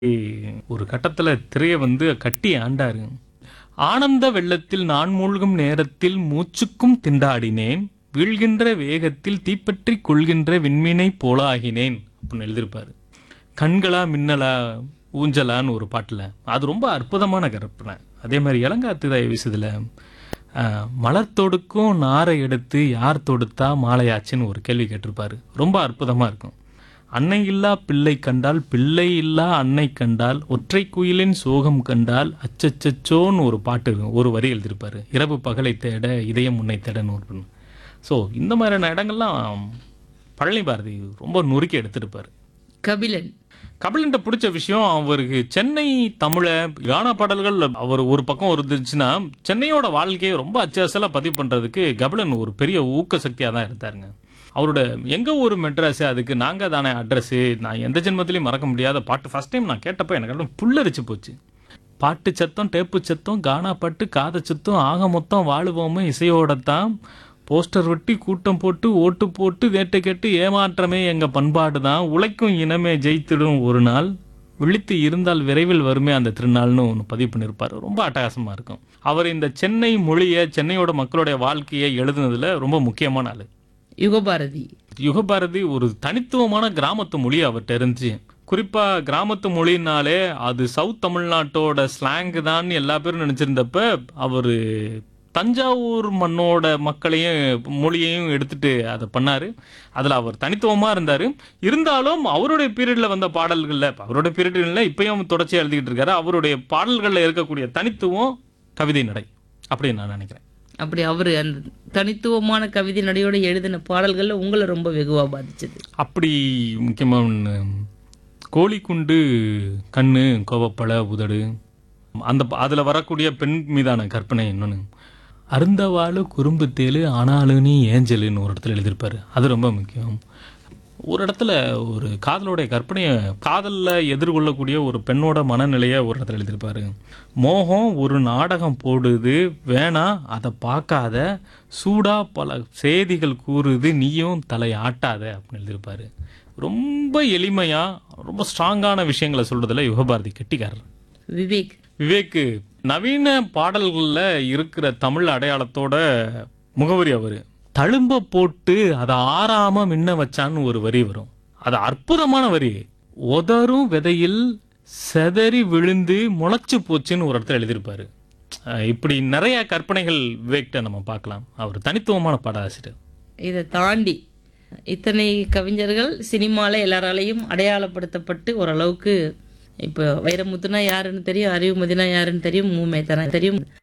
ஒரு கட்டத்துல திரைய வந்து கட்டி ஆண்டாரு ஆனந்த வெள்ளத்தில் நான் மூழ்கும் நேரத்தில் மூச்சுக்கும் திண்டாடினேன் வீழ்கின்ற வேகத்தில் தீப்பற்றி கொள்கின்ற விண்மீனை போல ஆகினேன் அப்படின்னு எழுதியிருப்பாரு கண்களா மின்னலா ஊஞ்சலான்னு ஒரு பாட்டுல அது ரொம்ப அற்புதமான கற்பனை அதே மாதிரி இளங்காத்துதாய வீசுதுல ஆஹ், மலர் தொடுக்கும் நாரை எடுத்து யார் தொடுத்தா மாலையாச்சுன்னு ஒரு கேள்வி கேட்டிருப்பாரு ரொம்ப அற்புதமா இருக்கும் அன்னை இல்லா பிள்ளை கண்டால் பிள்ளை இல்லா அன்னை கண்டால் ஒற்றை குயிலின் சோகம் கண்டால் அச்சச்சோன்னு ஒரு பாட்டு இருக்கும். ஒரு வரி எழுதியிருப்பாரு இரவு பகலை தேட இதயம் உன்னை தேடன்னு ஒரு ஸோ இந்த மாதிரியான இடங்கள்லாம் பழனி பாரதி ரொம்ப நுறுக்கி எடுத்திருப்பாரு கபிலன் கபிலன்ட்ட பிடிச்ச விஷயம் அவருக்கு சென்னை தமிழ கானா பாடல்கள் அவர் ஒரு பக்கம் இருந்துச்சுன்னா சென்னையோட வாழ்க்கையை ரொம்ப அச்சசலா பதிவு பண்றதுக்கு கபிலன் ஒரு பெரிய ஊக்க சக்தியா தான் இருந்தாருங்க அவரோட எங்க ஊர் மெட்ராஸ் அதுக்கு நாங்க தானே அட்ரஸ் நான் எந்த ஜென்மத்திலையும் மறக்க முடியாத பாட்டு ஃபர்ஸ்ட் டைம் நான் கேட்டப்ப எனக்கு அப்படியே புல்லரிச்சு போச்சு பாட்டு சத்தம் டேப்பு சத்தம் கானா பாட்டு காத சத்தம் ஆக மொத்தம் வாழுவோமே இசையோடத்தான் போஸ்டர் ஒட்டி கூட்டம் போட்டு ஓட்டு போட்டு வேட்டை கேட்டு ஏமாற்றமே எங்க பண்பாடு தான் உழைக்கும் இனமே ஜெயித்திடும் ஒரு நாள் விழித்து இருந்தால் விரைவில் வருமே அந்த திருநாள்னு ஒன்று பதிவு பண்ணியிருப்பார் ரொம்ப அட்டகாசமா இருக்கும் அவர் இந்த சென்னை மொழியை சென்னையோட மக்களுடைய வாழ்க்கையை எழுதுனதுல ரொம்ப முக்கியமான ஆளு யுகபாரதி யுகபாரதி ஒரு தனித்துவமான கிராமத்து மொழி அவர்கிட்ட இருந்துச்சு குறிப்பா கிராமத்து மொழினாலே அது சவுத் தமிழ்நாட்டோட ஸ்லாங் தான் எல்லா பேரும் நினைச்சிருந்தப்ப அவரு தஞ்சாவூர் மண்ணோட மக்களையும் மொழியையும் எடுத்துட்டு அதை பண்ணாரு அதுல அவர் தனித்துவமா இருந்தாரு இருந்தாலும் அவருடைய பீரியட்ல வந்த பாடல்கள்ல இப்ப அவருடைய பீரியட்ல இப்பயும் தொடர்ச்சியா எழுதிக்கிட்டு இருக்காரு அவருடைய பாடல்கள்ல இருக்கக்கூடிய தனித்துவம் கவிதை நடை அப்படின்னு நான் நினைக்கிறேன் அப்படி அவர் அந்த தனித்துவமான கவிதை நடையோட எழுதின பாடல்கள்ல உங்களை ரொம்ப வெகுவா பாதிச்சது அப்படி முக்கியமா ஒண்ணு கோழிக்குண்டு கண்ணு கோவப்பழ உதடு அந்த ப- அதுல வரக்கூடிய பெண் மீதான கற்பனை இன்னொன்னு அருந்தவாளு குறும்பு தேலு ஆனாலும் நீ ஏஞ்சலுன்னு ஒரு இடத்துல எழுதியிருப்பாரு அது ரொம்ப முக்கியம் ஒரு இடத்துல ஒரு காதலோடைய கற்பனையை காதல்ல எதிர்கொள்ளக்கூடிய ஒரு பெண்ணோட மனநிலையை ஒரு இடத்துல எழுதியிருப்பாரு மோகம் ஒரு நாடகம் போடுது வேணா அதை பார்க்காத சூடா பல செய்திகள் கூறுது நீயும் தலை ஆட்டாத அப்படின்னு எழுதியிருப்பாரு ரொம்ப எளிமையா ரொம்ப ஸ்ட்ராங்கான விஷயங்களை சொல்றதுல யுகபாரதி கெட்டிக்காரர் விவேக் விவேக்கு நவீன பாடல்கள்ல இருக்கிற தமிழ் அடையாளத்தோட முகவரி அவரு தழும்ப போட்டு அதை ஆறாம மின்ன வச்சான்னு ஒரு வரி வரும் அது அற்புதமான வரி உதரும் விதையில் செதறி விழுந்து முளைச்சு போச்சுன்னு ஒரு இடத்துல எழுதியிருப்பாரு அஹ் இப்படி நிறைய கற்பனைகள் விவேக்ட நம்ம பார்க்கலாம் அவர் தனித்துவமான பாடாசிரியர் இதை தாண்டி இத்தனை கவிஞர்கள் சினிமால எல்லாராலையும் அடையாளப்படுத்தப்பட்டு ஓரளவுக்கு இப்போ வைரமுத்துனா யாருன்னு தெரியும் அறிவுமதினா யாருன்னு தெரியும் மூமேத்தனா தெரியும்